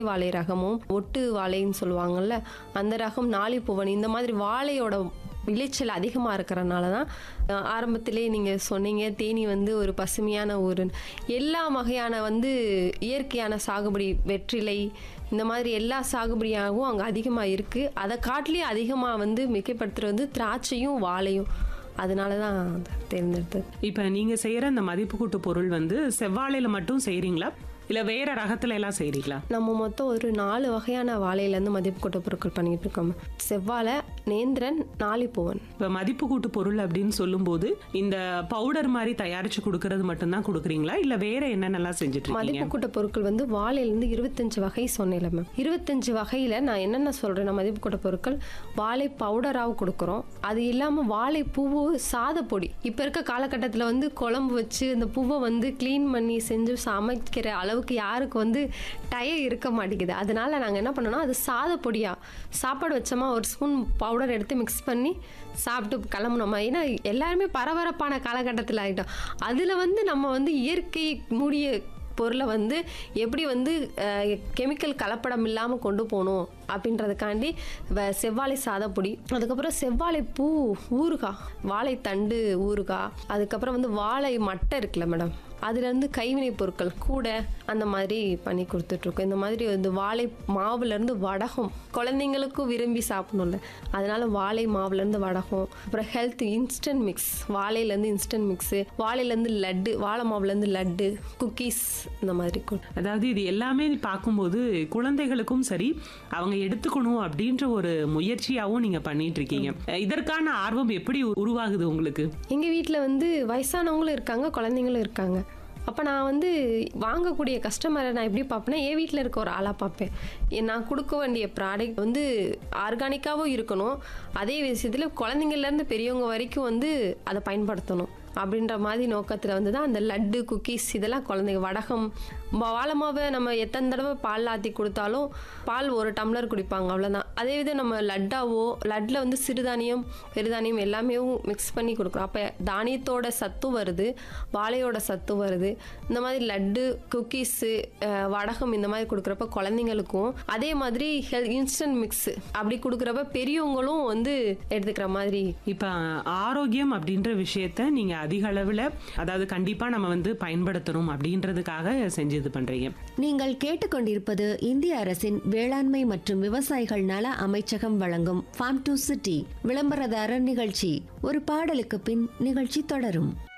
வாழை ரகமும் ஒட்டு வாழைன்னு சொல்லுவாங்கல்ல அந்த ரகம் நாளிப்பூவன் இந்த மாதிரி வாழையோட விளைச்சல் அதிகமாக இருக்கிறனால தான் அஹ், ஆரம்பத்திலே நீங்கள் சொன்னீங்க தேனி வந்து ஒரு பசுமையான ஊர் எல்லா வகையான வந்து இயற்கையான சாகுபடி வெற்றிலை இந்த மாதிரி எல்லா சாகுபடியாகவும் அங்கே அதிகமாக இருக்குது அதை காட்டிலேயே அதிகமாக வந்து மிகைப்படுத்துறது வந்து திராட்சையும் வாழையும் அதனால தான் தேர்ந்தெடுத்தது இப்ப நீங்க செய்யற அந்த மதிப்பு கூட்டு பொருள் வந்து செவ்வாழையில மட்டும் செய்றீங்களா இல்ல வேற ரகத்துல எல்லாம் செய்றீங்களா நம்ம மொத்தம் ஒரு நாலு வகையான வாழையிலேருந்து மதிப்பு கொட்ட பொருட்கள் பண்ணிட்டு இருக்கோம் செவ்வாழை நேந்திரன் நாளிப்பூவன் இப்ப மதிப்பு கூட்டு பொருள் அப்படின்னு சொல்லும்போது இந்த பவுடர் மாதிரி தயாரிச்சு கொடுக்கறது மட்டும்தான் கொடுக்குறீங்களா இல்ல வேற என்னென்னலாம் செஞ்சுட்டு இருக்கீங்க மதிப்பு கூட்ட பொருட்கள் வந்து வாழையிலேருந்து இருபத்தஞ்சு வகை சொன்னேன் மேம் இருபத்தஞ்சு வகையில் நான் என்னென்ன சொல்கிறேன் மதிப்பு கூட்ட பொருட்கள் வாழை பவுடராகவும் கொடுக்குறோம் அது இல்லாமல் வாழை பூவு சாதப்பொடி இப்போ இருக்க காலகட்டத்தில் வந்து குழம்பு வச்சு அந்த பூவை வந்து க்ளீன் பண்ணி செஞ்சு சமைக்கிற அளவுக்கு யாருக்கு வந்து டயம் இருக்க மாட்டேங்குது அதனால நாங்கள் என்ன பண்ணோம்னா அது சாதப்பொடியா சாப்பாடு வச்சோமா ஒரு ஸ்பூன் பவுடர் எடுத்து மிக்ஸ் பண்ணி சாப்பிட்டு கிளம்புனோமா ஏன்னா எல்லாருமே பரபரப்பான காலகட்டத்தில் ஆகிட்டோம் அதில் வந்து நம்ம வந்து இயற்கை மூடிய பொருளை வந்து எப்படி வந்து கெமிக்கல் கலப்படம் இல்லாமல் கொண்டு போகணும் அப்படின்றதுக்காண்டி வ- செவ்வாழை சாதப்பொடி அதுக்கப்புறம் செவ்வாழை பூ ஊறுகாய் வாழைத்தண்டு ஊறுகாய் அதுக்கப்புறம் வந்து வாழை மட்டை இருக்குல்ல மேடம் அதுலேருந்து கைவினை பொருட்கள் கூடை அந்த மாதிரி பண்ணி கொடுத்துட்ருக்கோம் இந்த மாதிரி வந்து வாழை மாவுலேருந்து வடகம் குழந்தைங்களுக்கும் விரும்பி சாப்பிடணும்ல அதனால வாழை மாவுலேருந்து வடகம் அப்புறம் ஹெல்த் இன்ஸ்டன்ட் மிக்ஸ் வாழையிலேருந்து இன்ஸ்டன்ட் மிக்ஸு வாழையிலேருந்து லட்டு வாழை மாவுலேருந்து லட்டு குக்கீஸ் இந்த மாதிரி கொடு- அதாவது இது எல்லாமே பார்க்கும்போது குழந்தைகளுக்கும் சரி அவங்க எடுத்துக்கணும் அப்படின்ற ஒரு முயற்சியாவும் நீங்க பண்ணிட்டு இருக்கீங்க இதற்கான ஆர்வம் எப்படி உருவாகுது உங்களுக்கு எங்க வீட்டில் வந்து வயசானவங்களும் இருக்காங்க குழந்தைங்களும் இருக்காங்க அப்போ நான் வந்து வாங்கக்கூடிய கஸ்டமரை நான் எப்படி பார்ப்பேன்னா என் வீட்டில் இருக்க ஒரு ஆளாக பார்ப்பேன் எ- நான் கொடுக்க வேண்டிய ப்ராடக்ட் வந்து ஆர்கானிக்காகவும் இருக்கணும் அதே விஷயத்தில் குழந்தைங்கள்லேருந்து பெரியவங்க வரைக்கும் வந்து அதை பயன்படுத்தணும் அப்படின்ற மாதிரி நோக்கத்தில் வந்து தான் அந்த லட்டு குக்கீஸ் இதெல்லாம் குழந்தைங்க வடகம் ம- வாழை மாவை நம்ம எத்தனை தடவை பால் ஆற்றி கொடுத்தாலும் பால் ஒரு டம்ளர் குடிப்பாங்க அவ்வளோதான் அதே வித நம்ம லட்டாவோ லட்டில் வந்து சிறுதானியம் பெருதானியம் எல்லாமே மிக்ஸ் பண்ணி கொடுக்குறோம் அப்போ தானியத்தோட சத்தும் வருது வாழையோட சத்தும் வருது இந்த மாதிரி லட்டு குக்கீஸு வடகம் இந்த மாதிரி கொடுக்குறப்ப குழந்தைங்களுக்கும் அதே மாதிரி ஹெல் இன்ஸ்டன்ட் மிக்ஸ் அப்படி கொடுக்குறப்ப பெரியவங்களும் வந்து எடுத்துக்கிற மாதிரி இப்ப ஆரோக்கியம் அப்படின்ற விஷயத்த நீங்க அதிக அளவுல அதாவது கண்டிப்பா நம்ம வந்து பயன்படுத்தணும் அப்படின்றதுக்காக செஞ்சு இது பண்றீங்க நீங்கள் கேட்டுக்கொண்டிருப்பது இந்திய அரசின் வேளாண்மை மற்றும் விவசாயிகள் நல அமைச்சகம் வழங்கும் ஃபார்ம் டு சிட்டி விளம்பரதாரர் நிகழ்ச்சி ஒரு பாடலுக்கு பின் நிகழ்ச்சி தொடரும்